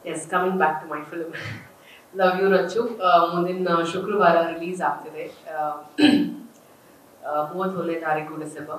S coming back to my film love you Rachchu ಆ, ಮುಂದಿನ ಶುಕ್ರವಾರ ರಿಲೀಸ್ ಆಗ್ತಿದೆ ಮೂವತ್ತೊಂದನೇ ತಾರೀಕು ಡಿಸೆಂಬರ್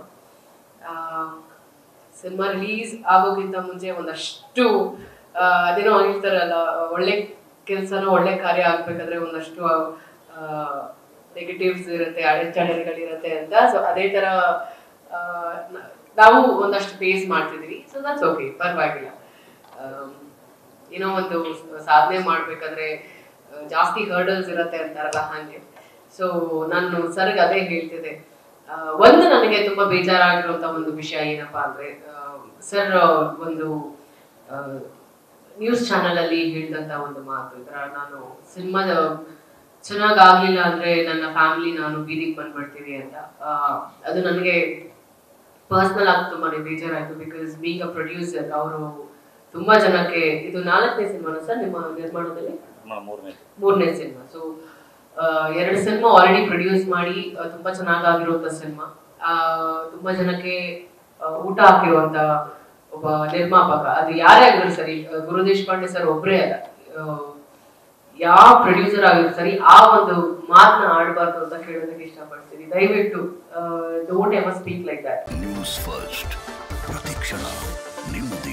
ಸಿನಿಮಾ ರಿಲೀಸ್ ಆಗೋಕ್ಕಿಂತ ಮುಂಚೆ ಒಂದಷ್ಟು ಆ, ಅದೇನೋ ಹೇಳ್ತಾರಲ್ಲ ಒಳ್ಳೆ ಕೆಲಸನೋ ಒಳ್ಳೆ ಕಾರ್ಯ ಆಗ್ಬೇಕಾದ್ರೆ ಒಂದಷ್ಟು ನೆಗೆಟಿವ್ಸ್ ಇರುತ್ತೆ ಅಡೆತಡೆಗಳಿರುತ್ತೆ ಅಂತ ಸೊ ಅದೇ ತರ ಆ, ನ- ನಾವು ಒಂದಷ್ಟು ಫೇಸ್ ಮಾಡ್ತಿದೀವಿ ಸೊ ದಟ್ಸ್ ಓಕೆ ಪರವಾಗಿಲ್ಲ ಆಮ್, ಏನೋ ಒಂದು ಸಾಧನೆ ಮಾಡ್ಬೇಕಾದ್ರೆ ಆ, ಜಾಸ್ತಿ ಹರ್ಡಲ್ಸ್ ಇರುತ್ತೆ ಅಂತಾರಲ್ಲ ಹಾಗೆ ಸೊ ನಾನು ಸರ್ಗ್ ಅದೇ ಹೇಳ್ತಿದ್ದೆ ಆ, ಒಂದು ನನಗೆ ತುಂಬಾ ಬೇಜಾರಾಗಿರುವಂತ ಒಂದು ವಿಷಯ ಏನಪ್ಪಾ ಅಂದ್ರೆ ಸರ್ ಒಂದು ನ್ಯೂಸ್ ಚಾನೆಲ್ ಅಲ್ಲಿ ಹೇಳಿದಂತ ಒಂದು ಮಾತು ಈ ತರ ನಾನು ಸಿನಿಮಾದ ಚೆನ್ನಾಗ್ ಆಗ್ಲಿಲ್ಲ ಅಂದ್ರೆ ನನ್ನ ಫ್ಯಾಮಿಲಿ ನಾನು ಬೀದಿಗೆ ಬಂದ್ಬಿಡ್ತೀವಿ ಅಂತ ಆ, ಅದು ನನಗೆ ಪರ್ಸನಲ್ ಆಗಿ ತುಂಬಾನೇ ಬೇಜಾರಾಯ್ತು ಬಿಕಾಸ್ ಬೀಂಗ್ ಅ ಪ್ರೊಡ್ಯೂಸರ್ ಅವರು ತುಂಬಾ ಜನಕ್ಕೆ ಇದು ನಾಲ್ಕನೇ ಸಿನಿಮಾನ ಸರ್ ನಿಮ್ಮ ನಿರ್ಮಾಣದಲ್ಲಿ ಮೂರನೇ ಮೂರನೇ ಸಿನಿಮಾ ಸೊ ಎರಡು ಸಿನಿಮಾ ಆಲ್ರೆಡಿ ಪ್ರೊಡ್ಯೂಸ್ ಮಾಡಿ ಆ, ತುಂಬಾ ಚೆನ್ನಾಗಿರುವಂತ ಸಿನಿಮಾ ತುಂಬಾ ಜನಕ್ಕೆ ಆ, ಊಟ ಹಾಕಿರುವಂತ ಒಬ್ಬ ನಿರ್ಮಾಪಕ ಅದು ಯಾರೇ ಆಗಿದ್ರು ಸರಿ ಆ, ಗುರು ದೇಶಪಾಂಡೆ ಸರ್ ಒಬ್ಬರೇ ಅಲ್ಲ ಆ, ಯಾವ ಪ್ರೊಡ್ಯೂಸರ್ ಆಗಿದ್ರು ಸರಿ ಆ ಒಂದು ಮಾತನ್ನ ಆಡಬಾರ್ದು ಅಂತ ಕೇಳೋದಕ್ಕೆ ಇಷ್ಟಪಡ್ತೀನಿ ದಯವಿಟ್ಟು don't ever speak like that News First ಪ್ರತಿಕ್ಷಣ ನಿಮ್ಮೊಂದಿಗೆ